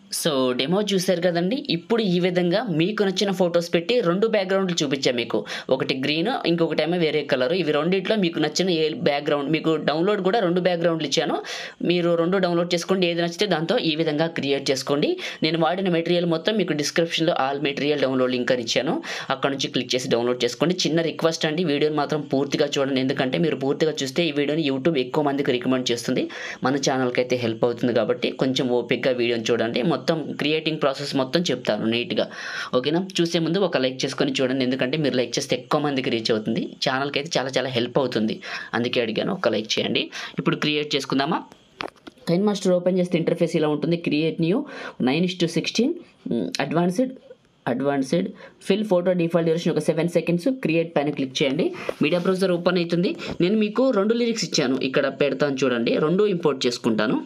so demo చూశారు కదండి ఇప్పుడు ఈ విధంగా మీకు నచ్చిన ఫొటోస్ పెట్టి రెండు బ్యాక్గ్రౌండ్లు చూపించాను మీకు ఒకటి గ్రీన్ ఇంకొకటి ఏమో వేరే కలర్ ఇవి రెండిట్లో మీకు నచ్చిన ఏ బ్యాక్గ్రౌండ్ మీకు డౌన్లోడ్ కూడా రెండు బ్యాక్గ్రౌండ్లు ఇచ్చాను మీరు రెండు డౌన్లోడ్ చేసుకోండి ఏది నచ్చితే దాంతో ఈ విధంగా క్రియేట్ చేసుకోండి నేను వాడిన మెటీరియల్ మొత్తం మీకు డిస్క్రిప్షన్లో ఆల్ మెటీరియల్ డౌన్లోడ్ లింక్ అని ఇచ్చాను అక్కడ నుంచి క్లిక్ చేసి డౌన్లోడ్ చేసుకోండి చిన్న రిక్వెస్ట్ అండి వీడియోని మాత్రం పూర్తిగా చూడండి ఎందుకంటే మీరు పూర్తిగా చూస్తే ఈ వీడియోని యూట్యూబ్ ఎక్కువ మందికి రికమెండ్ చేస్తుంది మన ఛానల్కి అయితే హెల్ప్ అవుతుంది కాబట్టి కొంచెం ఓపిక్గా వీడియోని చూడండి మొత్తం క్రియేటింగ్ ప్రాసెస్ మొత్తం చెప్తాను నీట్గా ఓకేనా చూసే ముందు ఒక లైక్ చేసుకొని చూడండి ఎందుకంటే మీరు లైక్ చేస్తే ఎక్కువ మందికి రీచ్ అవుతుంది ఛానల్కి అయితే చాలా చాలా హెల్ప్ అవుతుంది అందుకే అడిగాను ఒక లైక్ చేయండి ఇప్పుడు క్రియేట్ చేసుకుందామా కైన్ మాస్టర్ ఓపెన్ చేస్తే ఇంటర్ఫేస్ ఇలా ఉంటుంది create new nine is to sixteen advanced advanced fill photo default duration ఒక సెవెన్ సెకండ్స్ క్రియేట్ పైన క్లిక్ చేయండి మీడియా బ్రౌజర్ ఓపెన్ అవుతుంది నేను మీకు రెండు లిరిక్స్ ఇచ్చాను ఇక్కడ పెడతాను చూడండి రెండు ఇంపోర్ట్ చేసుకుంటాను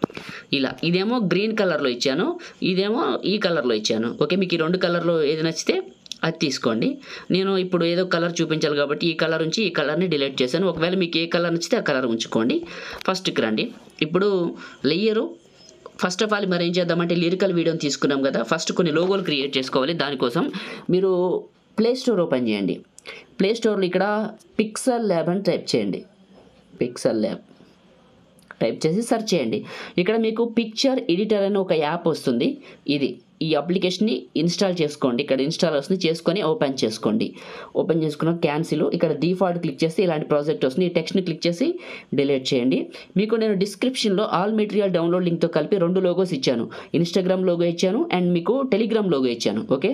ఇలా ఇదేమో గ్రీన్ కలర్లో ఇచ్చాను ఇదేమో ఈ కలర్లో ఇచ్చాను ఓకే మీకు ఈ రెండు కలర్లో ఏది నచ్చితే అది తీసుకోండి నేను ఇప్పుడు ఏదో కలర్ చూపించాలి కాబట్టి ఈ కలర్ నుంచి ఈ కలర్ని డిలీట్ చేశాను ఒకవేళ మీకు ఏ కలర్ నచ్చితే ఆ కలర్ ఉంచుకోండి ఫస్ట్కి రండి ఇప్పుడు లేయరు ఫస్ట్ ఆఫ్ ఆల్ మరి ఏం చేద్దామంటే లిరికల్ వీడియోని తీసుకున్నాం కదా ఫస్ట్ కొన్ని లోగోలు క్రియేట్ చేసుకోవాలి దానికోసం మీరు ప్లే స్టోర్ ఓపెన్ చేయండి ప్లే స్టోర్లో ఇక్కడ పిక్సల్ ల్యాబ్ అని టైప్ చేయండి పిక్సల్ ల్యాబ్ టైప్ చేసి సెర్చ్ చేయండి ఇక్కడ మీకు పిక్చర్ ఎడిటర్ అనే ఒక యాప్ వస్తుంది ఇది ఈ అప్లికేషన్ని ఇన్స్టాల్ చేసుకోండి ఇక్కడ ఇన్స్టాల్ వస్తుంది చేసుకొని ఓపెన్ చేసుకోండి ఓపెన్ చేసుకున్న క్యాన్సిల్ ఇక్కడ డిఫాల్ట్ క్లిక్ చేస్తే ఇలాంటి ప్రాజెక్ట్ వస్తుంది ఈ టెక్స్ట్ని క్లిక్ చేసి డిలీట్ చేయండి మీకు నేను డిస్క్రిప్షన్లో ఆల్ మెటీరియల్ డౌన్లోడ్ లింక్తో కలిపి రెండు లోగోస్ ఇచ్చాను ఇన్స్టాగ్రామ్ లోగో ఇచ్చాను అండ్ మీకు టెలిగ్రామ్ లోగో ఇచ్చాను ఓకే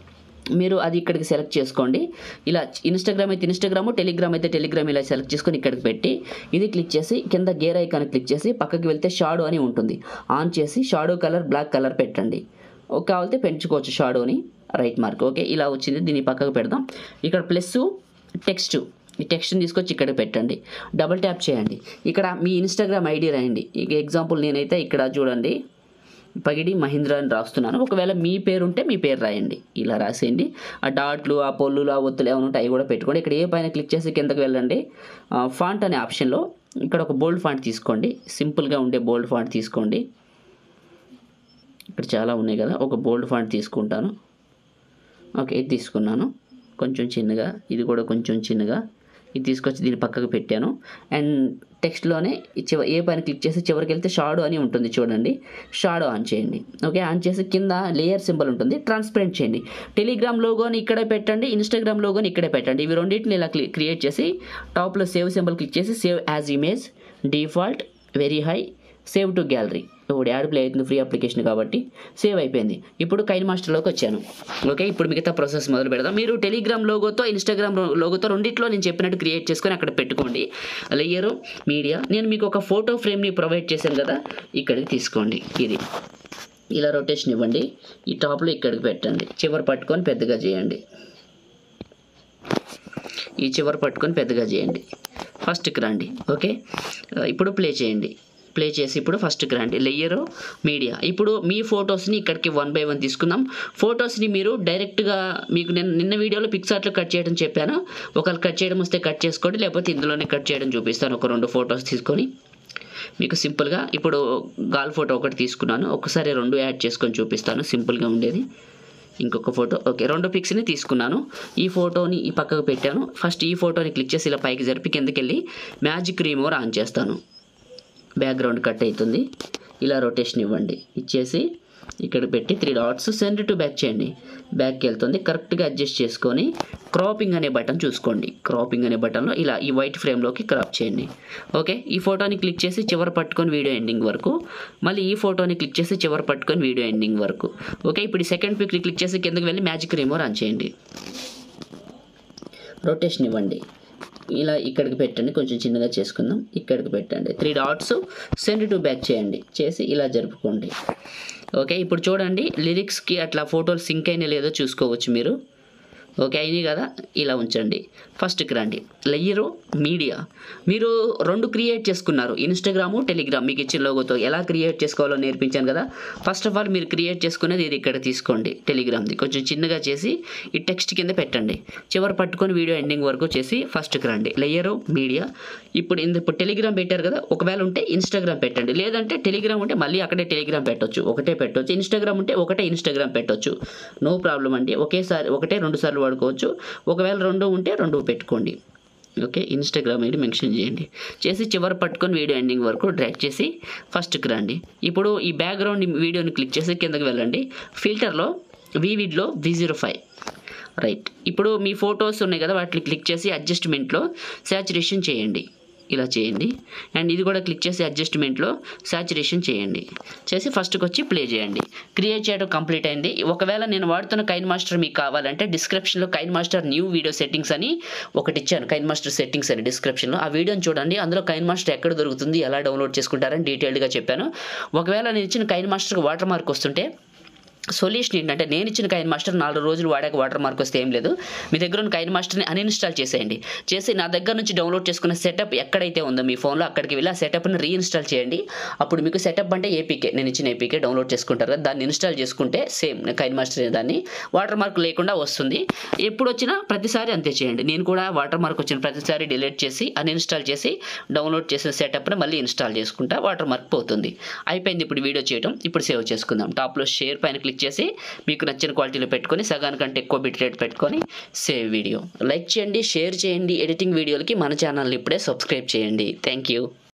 మీరు అది ఇక్కడికి సెలెక్ట్ చేసుకోండి ఇలా ఇన్స్టాగ్రామ్ అయితే ఇన్స్టాగ్రామ్ టెలిగ్రామ్ అయితే టెలిగ్రామ్ ఇలా సెలెక్ట్ చేసుకొని ఇక్కడికి పెట్టి ఇది క్లిక్ చేసి కింద గేర్ ఐకాన్ క్లిక్ చేసి పక్కకి వెళ్తే షాడో అని ఉంటుంది ఆన్ చేసి షాడో కలర్ బ్లాక్ కలర్ పెట్టండి ఒక కావాలితే పెంచుకోవచ్చు షాడోని రైట్ మార్క్ ఓకే ఇలా వచ్చింది దీన్ని పక్కకు పెడదాం ఇక్కడ ప్లస్ టెక్స్ట్ ఈ టెక్స్ట్ని తీసుకొచ్చి ఇక్కడ పెట్టండి డబుల్ ట్యాప్ చేయండి ఇక్కడ మీ ఇన్స్టాగ్రామ్ ఐడి రాయండి ఇక ఎగ్జాంపుల్ నేనైతే ఇక్కడ చూడండి పగిడి మహీంద్ర అని రాస్తున్నాను ఒకవేళ మీ పేరు ఉంటే మీ పేరు రాయండి ఇలా రాసేయండి ఆ డాట్లు ఆ పొల్లులు ఆ ఒత్తులు ఏమైనా ఉంటాయి అవి కూడా పెట్టుకోండి ఇక్కడ ఏ పైన క్లిక్ చేసి కిందకి వెళ్ళండి ఫాంట్ అనే ఆప్షన్లో ఇక్కడ ఒక బోల్డ్ ఫాంట్ తీసుకోండి సింపుల్గా ఉండే బోల్డ్ ఫాంట్ తీసుకోండి ఇక్కడ చాలా ఉన్నాయి కదా ఒక బోల్డ్ ఫాంట్ తీసుకుంటాను ఓకే ఇది తీసుకున్నాను కొంచెం చిన్నగా ఇది కూడా కొంచెం చిన్నగా ఇది తీసుకొచ్చి దీని పక్కకు పెట్టాను అండ్ టెక్స్ట్లోనే చివ ఏ పైన క్లిక్ చేసి చివరికి వెళ్తే షాడో అని ఉంటుంది చూడండి షాడో ఆన్ చేయండి ఓకే ఆన్ చేసి కింద లేయర్ సింబల్ ఉంటుంది ట్రాన్స్పరెంట్ చేయండి టెలిగ్రామ్ లోగోని ఇక్కడే పెట్టండి ఇన్స్టాగ్రామ్ లోగోని ఇక్కడే పెట్టండి ఇవి రెండింటిని ఇలా క్రియేట్ చేసి టాప్లో సేవ్ సింబల్ క్లిక్ చేసి save as image default very high save to gallery ఇప్పుడు యాడ్ ప్లే అవుతుంది ఫ్రీ అప్లికేషన్ కాబట్టి సేవ్ అయిపోయింది ఇప్పుడు కైన్ మాస్టర్లోకి వచ్చాను ఓకే ఇప్పుడు మిగతా ప్రాసెస్ మొదలు పెడదాం మీరు టెలిగ్రామ్ లోగోతో ఇన్స్టాగ్రామ్ లోగోతో రెండిట్లో నేను చెప్పినట్టు క్రియేట్ చేసుకొని అక్కడ పెట్టుకోండి లేయరు మీడియా నేను మీకు ఒక ఫోటో ఫ్రేమ్ని ప్రొవైడ్ చేశాను కదా ఇక్కడికి తీసుకోండి ఇది ఇలా రొటేషన్ ఇవ్వండి ఈ టాప్లో ఇక్కడికి పెట్టండి చివరి పట్టుకొని పెద్దగా చేయండి ఈ చివరి పట్టుకొని పెద్దగా చేయండి ఫస్ట్కి రండి ఓకే ఇప్పుడు ప్లే చేయండి ప్లే చేసి ఇప్పుడు ఫస్ట్కి రండి లేయరు మీడియా ఇప్పుడు మీ ఫొటోస్ని ఇక్కడికి వన్ బై వన్ తీసుకుందాం ఫొటోస్ని మీరు డైరెక్ట్గా మీకు నేను నిన్న వీడియోలో పిక్సార్ట్లో కట్ చేయడం చెప్పాను ఒకవేళ కట్ చేయడం వస్తే కట్ చేసుకోండి లేకపోతే ఇందులోనే కట్ చేయడం చూపిస్తాను ఒక రెండు ఫొటోస్ తీసుకొని మీకు సింపుల్గా ఇప్పుడు గాల్ ఫోటో ఒకటి తీసుకున్నాను ఒకసారి రెండు యాడ్ చేసుకొని చూపిస్తాను సింపుల్గా ఉండేది ఇంకొక ఫోటో ఓకే రెండు పిక్స్ని తీసుకున్నాను ఈ ఫోటోని ఈ పక్కకు పెట్టాను ఫస్ట్ ఈ ఫోటోని క్లిక్ చేసి ఇలా పైకి జరిపి కిందకి వెళ్ళి మ్యాజిక్ రిమూవర్ ఆన్ చేస్తాను బ్యాక్గ్రౌండ్ కట్ అవుతుంది ఇలా రొటేషన్ ఇవ్వండి ఇచ్చేసి ఇక్కడ పెట్టి three dots send to back చేయండి బ్యాక్కి వెళ్తుంది కరెక్ట్గా అడ్జస్ట్ చేసుకొని క్రాపింగ్ అనే బటన్ చూసుకోండి క్రాపింగ్ అనే బటన్లో ఇలా ఈ వైట్ ఫ్రేమ్లోకి క్రాప్ చేయండి ఓకే ఈ ఫోటోని క్లిక్ చేసి చివరి పట్టుకొని వీడియో ఎండింగ్ వరకు మళ్ళీ ఈ ఫోటోని క్లిక్ చేసి చివరి పట్టుకొని వీడియో ఎండింగ్ వరకు ఓకే ఇప్పుడు ఈ సెకండ్ పిక్ క్లిక్ చేసి కిందకి వెళ్ళి మ్యాజిక్ రిమూవర్ ఆన్ చేయండి రొటేషన్ ఇవ్వండి ఇలా ఇక్కడికి పెట్టండి కొంచెం చిన్నగా చేసుకుందాం ఇక్కడికి పెట్టండి three dots send to back చేయండి చేసి ఇలా జరుపుకోండి ఓకే ఇప్పుడు చూడండి లిరిక్స్కి అట్లా ఫోటోలు సింక్ అయినా లేదో చూసుకోవచ్చు మీరు ఓకే అయినాయి కదా ఇలా ఉంచండి ఫస్ట్కి రండి లేయరు మీడియా మీరు రెండు క్రియేట్ చేసుకున్నారు ఇన్స్టాగ్రాము టెలిగ్రామ్ మీకు ఇచ్చిన లోగోతో ఎలా క్రియేట్ చేసుకోవాలో నేర్పించాను కదా ఫస్ట్ ఆఫ్ ఆల్ మీరు క్రియేట్ చేసుకునేది ఇది ఇక్కడ తీసుకోండి టెలిగ్రామ్ది కొంచెం చిన్నగా చేసి ఈ టెక్స్ట్ కింద పెట్టండి చివరి పట్టుకొని వీడియో ఎండింగ్ వరకు చేసి ఫస్ట్కి రండి లేయరు మీడియా ఇప్పుడు ఇంద ఇప్పుడు టెలిగ్రామ్ పెట్టారు కదా ఒకవేళ ఉంటే ఇన్స్టాగ్రామ్ పెట్టండి లేదంటే టెలిగ్రామ్ ఉంటే మళ్ళీ అక్కడే టెలిగ్రామ్ పెట్టొచ్చు ఒకటే పెట్టొచ్చు ఇన్స్టాగ్రామ్ ఉంటే ఒకటే ఇన్స్టాగ్రామ్ పెట్టొచ్చు నో ప్రాబ్లం అండి ఒకేసారి ఒకటే రెండు సార్లు వాడుకోవచ్చు ఒకవేళ రెండు ఉంటే రెండు పెట్టుకోండి ఓకే ఇన్స్టాగ్రామ్ ఐడి మెన్షన్ చేయండి చేసి చివరి పట్టుకొని వీడియో ఎండింగ్ వరకు డ్రాక్ చేసి ఫస్ట్కి రండి ఇప్పుడు ఈ బ్యాక్గ్రౌండ్ వీడియోని క్లిక్ చేసి కిందకి వెళ్ళండి ఫిల్టర్లో వీవిడ్లో వి జీరో ఫైవ్ రైట్ ఇప్పుడు మీ ఫొటోస్ ఉన్నాయి కదా వాటిని క్లిక్ చేసి అడ్జస్ట్మెంట్లో శాచురేషన్ చేయండి ఇలా చేయండి అండ్ ఇది కూడా క్లిక్ చేసి అడ్జస్ట్మెంట్లో సాచురేషన్ చేయండి చేసి ఫస్ట్కి వచ్చి ప్లే చేయండి క్రియేట్ చేయడం కంప్లీట్ అయింది ఒకవేళ నేను వాడుతున్న కైన్ మాస్టర్ మీకు కావాలంటే డిస్క్రిప్షన్లో Kine Master new video settings అని ఒకటి ఇచ్చాను కైన్ మాస్టర్ సెట్టింగ్స్ అని డిస్క్రిప్షన్లో ఆ వీడియోని చూడండి అందులో కైన్ మాస్టర్ ఎక్కడ దొరుకుతుంది ఎలా డౌన్లోడ్ చేసుకుంటారని డీటెయిల్డ్గా చెప్పాను ఒకవేళ నేను ఇచ్చిన కైన్ మాస్టర్కి వాటర్ మార్క్ వస్తుంటే సొల్యూషన్ ఏంటంటే నేను ఇచ్చిన కైన్ మాస్టర్ నాలుగు రోజులు వాడాక వాటర్ మార్క్ వస్తే ఏం లేదు మీ దగ్గర ఉన్న కైన్ మాస్టర్ని అన్ఇన్స్టాల్ చేసేయండి చేసి నా దగ్గర నుంచి డౌన్లోడ్ చేసుకున్న సెటప్ ఎక్కడైతే ఉందో మీ ఫోన్లో అక్కడికి వెళ్ళి ఆ సెటప్ని రీఇన్స్టాల్ చేయండి అప్పుడు మీకు సెటప్ అంటే ఏపీకే నేను ఇచ్చిన ఏపీకే డౌన్లోడ్ చేసుకుంటారు కదా దాన్ని ఇన్స్టాల్ చేసుకుంటే సేమ్ కైన్ మాస్టర్ దాన్ని వాటర్ మార్క్ లేకుండా వస్తుంది ఎప్పుడు వచ్చినా ప్రతిసారి అంతే చేయండి నేను కూడా వాటర్ మార్క్ వచ్చిన ప్రతిసారి డిలీట్ చేసి అన్ఇన్స్టాల్ చేసి డౌన్లోడ్ చేసిన సెటప్ని మళ్ళీ ఇన్స్టాల్ చేసుకుంటా వాటర్ మార్క్ పోతుంది అయిపోయింది ఇప్పుడు వీడియో చేయడం ఇప్పుడు సేవ్ చేసుకుందాం టాప్లో షేర్ పైన క్లిక్ చేసి మీకు నచ్చిన క్వాలిటీలో పెట్టుకొని సగానికంటే ఎక్కువ బిట్ రేట్ పెట్టుకొని సేవ్ వీడియో లైక్ చేయండి షేర్ చేయండి ఎడిటింగ్ వీడియోలకి మన ఛానల్ని ఇప్పుడే సబ్స్క్రైబ్ చేయండి థ్యాంక్ యూ